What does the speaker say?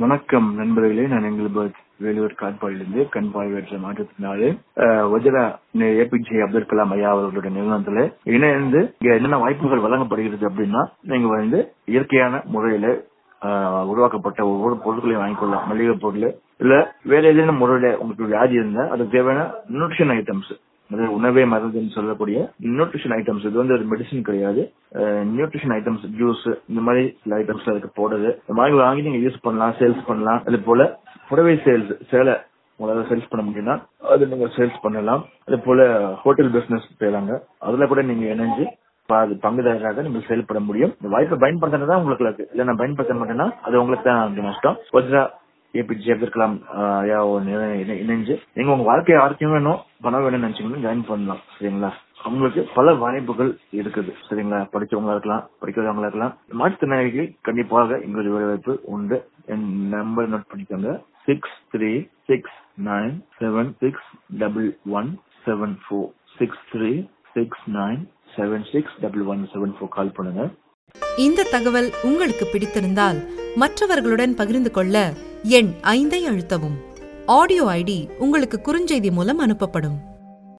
வணக்கம் நண்பர்களே நான் எங்கள் வேலூர் காட்பாடியிலிருந்து கண் பார்வையற்ற மாற்றத்தினாலே வஜரா ஏபிஜே அப்துல் கலாம் ஐயா அவர்களுடைய நிறுவனத்துல இணைந்து இங்க என்னென்ன வாய்ப்புகள் வழங்கப்படுகிறது அப்படின்னா நீங்க வந்து இயற்கையான முறையில ஆஹ், உருவாக்கப்பட்ட ஒவ்வொரு பொருட்களையும் வாங்கிக்கொள்ளலாம் மளிகை பொருள் இல்ல வேற ஏதேனும் முறையில உங்களுக்கு வியாதி இருந்தா அதுக்கு தேவையான நியூட்ரிஷன் ஐட்டம்ஸ் அதாவது உணவே மருந்துன்னு சொல்லக்கூடிய நியூட்ரிஷன் ஐட்டம்ஸ் இது வந்து ஒரு மெடிசன் கிடையாது நியூட்ரிஷன் ஐட்டம்ஸ் ஜூஸ் இந்த மாதிரி சில ஐட்டம்ஸ் அதுக்கு போடுது இந்த மாதிரி வாங்கி நீங்க யூஸ் பண்ணலாம் சேல்ஸ் பண்ணலாம் அது போல புடவை சேல்ஸ் சேலை உங்களால சேல்ஸ் பண்ண முடியும்னா அது நீங்க சேல்ஸ் பண்ணலாம் அது போல ஹோட்டல் பிசினஸ் செய்யலாங்க அதுல கூட நீங்க இணைஞ்சு பாதி பங்குதாரராக நீங்க செயல்பட முடியும் இந்த வாய்ப்பை பயன்படுத்தினதா உங்களுக்கு இருக்கு இல்ல நான் பயன்படுத்த மாட்டேன்னா அது உங்களுக்கு தான் வந்து நஷ்டம் வஜ்ரா ஏபிஜே அப்துல் கலாம் ஆஹ், ஐயா இணை- இணை- இணைஞ்சு நீங்க உங்க வாழ்க்கை யாருக்கும் வேணும் பணம் வேணும்னு நினைச்சீங்கன்னா ஜாயின் பண்ணலாம் சரிங்களா அவங்களுக்கு பல வாய்ப்புகள் இருக்குது சரிங்களா படிச்சவங்களா இருக்கலாம் படிக்காதவங்களா இருக்கலாம் மாற்றுத்திறனாளிகள் கண்டிப்பாக எங்களுடைய வேலைவாய்ப்பு உண்டு என் நம்பர் நோட் பண்ணிக்கோங்க six three six nine seven six double one seven four six three six nine seven six double one seven four call பண்ணுங்க இந்த தகவல் உங்களுக்கு பிடித்திருந்தால் மற்றவர்களுடன் பகிர்ந்து கொள்ள எண் ஐந்தை அழுத்தவும் ஆடியோ ஐடி உங்களுக்கு குறுஞ்செய்தி மூலம் அனுப்பப்படும்